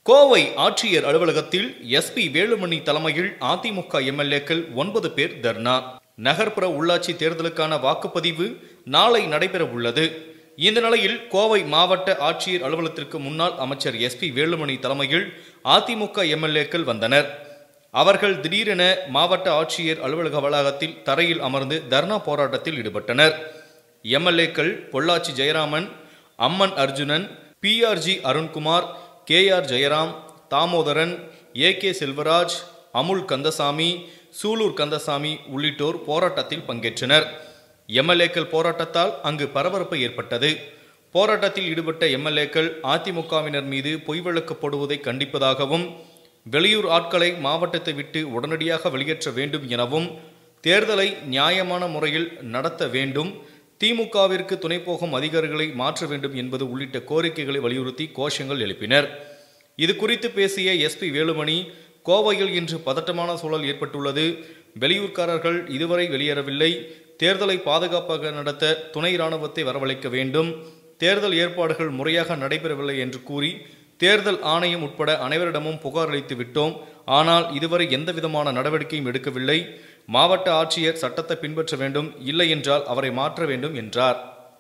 கோவை ஆட்சியர் அலுவலகத்தில் எஸ்பி வேலுமணி தலைமையில் அதிமுக எம்எல்ஏக்கள் ஒன்பது பேர் தர்ணா நகர்ப்புற உள்ளாட்சி தேர்தலுக்கான வாக்குப்பதிவு நாளை நடைபெற உள்ளது இந்த நிலையில் கோவை மாவட்ட ஆட்சியர் அலுவலகத்திற்கு முன்னாள் அமைச்சர் எஸ்பி வேலுமணி தலைமையில் அதிமுக எம்எல்ஏக்கள் வந்தனர் அவர்கள் திடீரென மாவட்ட ஆட்சியர் அலுவலக வளாகத்தில் தரையில் அமர்ந்து தர்ணா போராட்டத்தில் ஈடுபட்டனர் எம்எல்ஏக்கள் Pollachi Jayaraman Amman Arjunan P R G Arunkumar K R Jayaram Damodaran A K Selvaraj Amul Kandasamy Sulur Kandasamy உள்ளிட்டோர் போராட்டத்தில் பங்கேற்றனர் எம்எல்ஏக்கள் போராட்டத்தால் அங்கு பரபரப்பு ஏற்பட்டது போராட்டத்தில் ஈடுபட்ட எம்எல்ஏக்கள் அதிமுகவினர் மீது பொய் வழக்கு போடுவதை கண்டிப்பதாகவும் வெளியூர் ஆட்களை மாவட்டத்தை விட்டு உடனடியாக வெளியேற்ற வேண்டும் எனவும் தேர்தலை நியாயமான முறையில் நடத்த வேண்டும் திமுகவிற்கு துணை போகும் அதிகாரிகளை மாற்ற வேண்டும் என்பது உள்ளிட்ட கோரிக்கைகளை வலியுறுத்தி கோஷங்கள் எழுப்பினர் இது குறித்து பேசிய எஸ்பி வேலுமணி கோவையில் இன்று பதட்டமான சூழல் ஏற்பட்டுள்ளது வெளியூர்காரர்கள் இதுவரை வெளியேறவில்லை தேர்தலை பாதுகாப்பாக நடத்த துணை ராணுவத்தை வரவழைக்க வேண்டும் தேர்தல் ஏற்பாடுகள் முறையாக நடைபெறவில்லை என்று கூறி தேர்தல் ஆணையம் உட்பட அனைவரிடமும் புகார் அளித்து விட்டோம் ஆனால் இதுவரை எந்தவிதமான நடவடிக்கையும் எடுக்கவில்லை மாவட்ட ஆட்சியர் சட்டத்தை பின்பற்ற வேண்டும் இல்லை என்றால் அவரை மாற்ற வேண்டும் என்றார்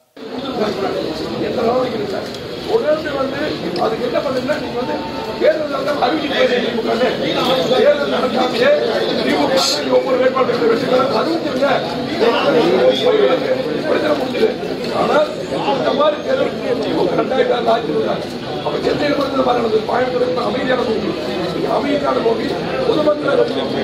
எந்த நடவடிக்கை இல்லை உடனே வந்து அதுக்கு என்ன பண்ணுங்கன்னா நீங்க வந்து தேர்தல் நடந்தால் அறிவிச்சு திமுக தேர்தல் நடக்காமலே திமுக நீங்க ஒவ்வொரு வேட்பாளர்களை வச்சுக்கலாம் அறிவிச்சிருங்க பிரச்சனை முடிஞ்சது ஆனால் இந்த மாதிரி தேர்தல் திமுக ரெண்டாயிரத்தி ஆட்சி இருந்தாங்க அப்ப சென்னையில் மட்டும் மாதிரி நடந்தது கோயம்புத்தூர் அமைதியான போகி அமைதியான போகி பொதுமக்களை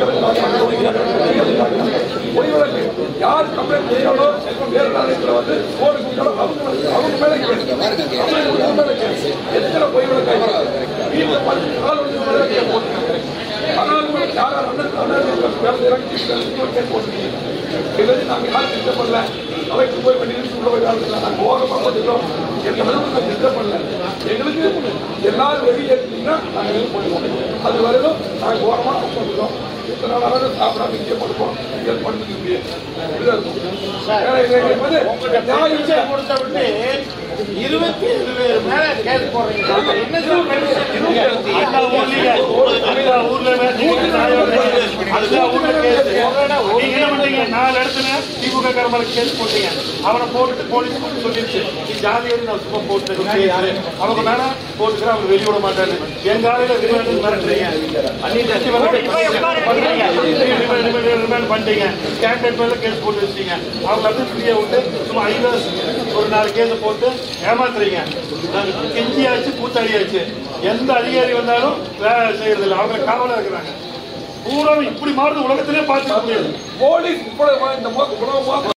பொய்வழக்கு யார் கம்ப்ளைண்ட் செய்யறோ தேர்தல் ஆணையத்தில் வந்து போடு கொடுத்தாலும் அவங்க வந்து- அவங்க மேல கேஸ். அவங்க மேல கேஸ். எத்தனை பொய் வழக்கு ஆயிருக்கு? வீட்டுல பத்து நாள் வந்து மேல கேஸ் போட்டுருக்காங்க. ஆனால் கூட யாரா அண்ணன் அண்ணன் மேல இறங்கி கேஸ் போட்டுருக்கீங்க. இது வந்து நாங்க யாரும் திட்டம் பண்ணல அவைக்கு போய் பண்ணி உள்ள போய் வேலை செய்யலாம். நாங்க ஓரமா வந்துட்டோம் எங்க அளவுக்கு நாங்க திட்டம் பண்ணல எங்களுக்கு எல்லாரும் வெளியேற்றினீங்கன்னா நாங்க வெளியே போயிடுவோம் அது வரையிலும் நாங்க ஓரமா உட்காந்துட்டோம் இத்தனை நாளாவது சாப்பிடாம இங்கே படுப்போம் இங்கே படுத்துக்க முடியாது இப்படிதான் இருக்கும். ஏன்னா எங்களுக்கு வந்து நியாயம் இல்லை. கொடுத்தவிட்டு இருபத்தி ஏழு பேர் மேல கேஸ் போடுறீங்க என்ன சார் பெருசு? அந்த ஊர்லயே, அந்த ஊர்ல நீங்க அந்த ஊர்ல கேஸ். நீங்க என்ன பண்றீங்க நாலு இடத்துல திமுக காரமல கேஸ் போட்டீங்க அவனை போட்டுட்டு போலீஸ் கூப்பிட்டு சொல்லிருச்சு நீ ஜாதியோடு நான் சும்மா போட்டு கேஸ் அவங்க மேல போட்டுக்கிற அவங்க வெளிய விட மாட்டாரு எங்க ஆளுல ரிமாண்ட் மிரட்டுறீங்க அன்னி தட்டி ரிமாண்ட் பண்ணிட்டீங்க கேண்டட் மேல கேஸ் போட்டு வச்சிட்டீங்க அவங்க அப்படியே ஃப்ரீயா விட்டு சும்மா ஐவர்ஸ் ஒரு நாலு கேஸ் போட்டு ஏமாத்துறீங்க நாங்க கெஞ்சியாச்சு கூத்தாடியாச்சு எந்த அதிகாரி வந்தாலும் வேலை செய்யறது இல்லை அவங்க காவலா இருக்கிறாங்க பூரா இப்படி மாறுது உலகத்திலே பார்த்துக்க முடியாது போலீஸ் இவ்வளவு இந்த மோ- இவ்வளவு மோசம்